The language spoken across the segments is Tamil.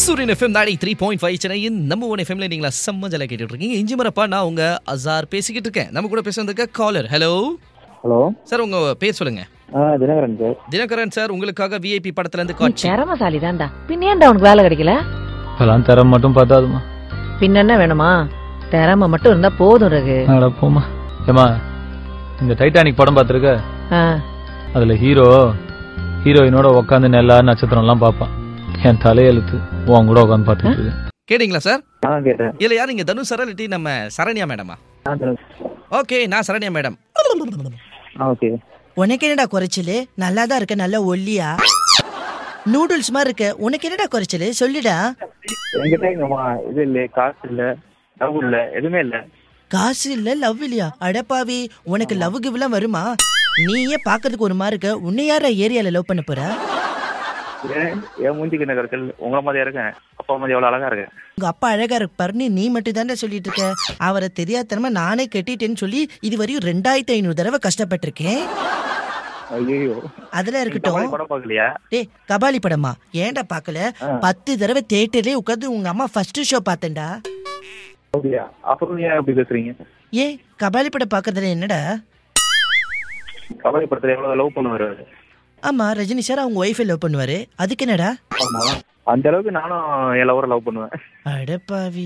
சூரியன் எஃப்எம் நாடி த்ரீ பாயிண்ட் ஃபைவ் சென்னையின் நம்ம ஒன் எஃப்எம்ல நீங்களா செம்ம ஜல கேட்டுட்டு இருக்கீங்க இஞ்சி மரப்பா நான் உங்க அசார் பேசிக்கிட்டு இருக்கேன் நம்ம கூட பேச வந்திருக்க காலர் ஹலோ ஹலோ சார் உங்க பேர் சொல்லுங்க ஆ தினகரன் சார் தினகரன் சார் உங்களுக்காக விஐபி படத்துல இருந்து நீ காட்சி திறமசாலி தான்டா பின்ன ஏன்டா உனக்கு வேலை கிடைக்கல இப்பெல்லாம் தர மட்டும் பார்த்தாதுமா பின்ன என்ன வேணுமா திறமை மட்டும் இருந்தா போதும் ரகு அட போமா ஏமா இந்த டைட்டானிக் படம் பார்த்துருக்க ஆ, அதுல ஹீரோ ஹீரோயினோட உட்காந்து நெல்லா நட்சத்திரம்லாம் பார்ப்பான் என் தலையெழுத்து உன் கூட உட்காந்து பார்த்துட்டு இருக்கேன் கேட்டீங்களா சார் ஆ கேட்டேன் இல்ல யார் நீங்க தனுஷ் சார் இல்லாட்டி நம்ம சரண்யா மேடமா ஆ தனுஷ் ஓகே நான் சரண்யா மேடம் ஆ ஓகே உனக்கு என்னடா குறைச்சலு நல்லா தான் இருக்க நல்ல ஒல்லியா நூடுல்ஸ் மாதிரி இருக்க உனக்கு என்னடா குறைச்சலு சொல்லுடா என்கிட்ட எங்கம்மா இது இல்லை காசு இல்லை லவ் இல்லை எதுவுமே இல்லை காசு இல்ல லவ் இல்லையா அடப்பாவி உனக்கு லவ் கிவ்லாம் வருமா நீயே பாக்கிறதுக்கு ஒரு மாதிரி இருக்க உன்னை யாரா ஏரியால லவ் பண்ண போற ஏன் என் மூஞ்சிக்கு என்ன கருக்கல் உங்களை மாதிரியா இருக்கேன் அப்பா மாதிரி எவ்வளோ அழகா இருக்கேன் உங்க அப்பா அழகா இருப்பாருன்னு நீ மட்டும் தானே சொல்லிட்டு இருக்க அவரை தெரியாதனமா நானே கட்டிட்டேன்னு சொல்லி இது வரையும் ரெண்டாயிரத்தி ஐநூறு தடவை கஷ்டப்பட்டிருக்கேன் ஐயோ அதெல்லாம் இருக்கட்டும் படம் பார்க்கலையா டேய் கபாலி படமா ஏன்டா பார்க்கல பத்து தடவை தேட்டர்லயே உட்காந்து உங்க அம்மா ஃபர்ஸ்ட் ஷோ பார்த்தேன்டா அப்படியா அப்புறம் ஏன் அப்படி பேசுறீங்க ஏ கபாலி படம் பார்க்கறதுல என்னடா கபடி படத்துல எவ்வளோ லவ் பண்ணுவாரு ஆமா ரஜினி சார் அவங்க ஒய்ஃபை லவ் பண்ணுவாரு அதுக்கு என்னடா ஆமா அந்த அளவுக்கு நானும் என் லவரை லவ் பண்ணுவேன் அடப்பாவி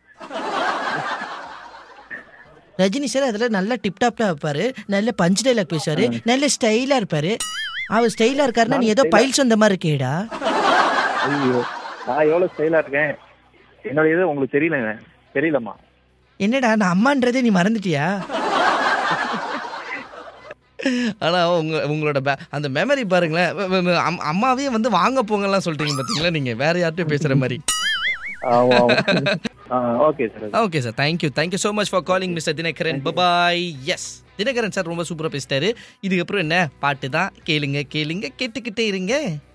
ரஜினி சார் அதுல நல்லா டிப் டாப்ல வைப்பாரு நல்ல பஞ்ச் டைலாக் பேசுவாரு நல்ல ஸ்டைலா இருப்பாரு அவர் ஸ்டைலா இருக்காருன்னா நீ ஏதோ பைல் சொந்த மாதிரி இருக்கேடா ஐயோ நான் எவ்வளோ ஸ்டைலா இருக்கேன் என்னோட இது உங்களுக்கு தெரியலங்க தெரியலம்மா என்னடா நான் அம்மான்றதே நீ மறந்துட்டியா ஆனா உங்க உங்களோட பே- அந்த மெமரி பாருங்களேன் வ- வ- வ- அம்- அம்மாவே வந்து வாங்க போங்கலாம் சொல்லிட்டீங்க பாத்தீங்களா நீங்க வேற யார்கிட்டயும் பேசுற மாதிரி ஆமா ஆமா okay sir okay sir thank you thank you so much for calling mister Dinakaran பபாய் எஸ் தினகரன் சார் ரொம்ப சூப்பராக பேசிட்டாரு இதுக்கப்புறம் என்ன பாட்டு தான் கேளுங்க கேளுங்க கேட்டுக்கிட்டே இருங்க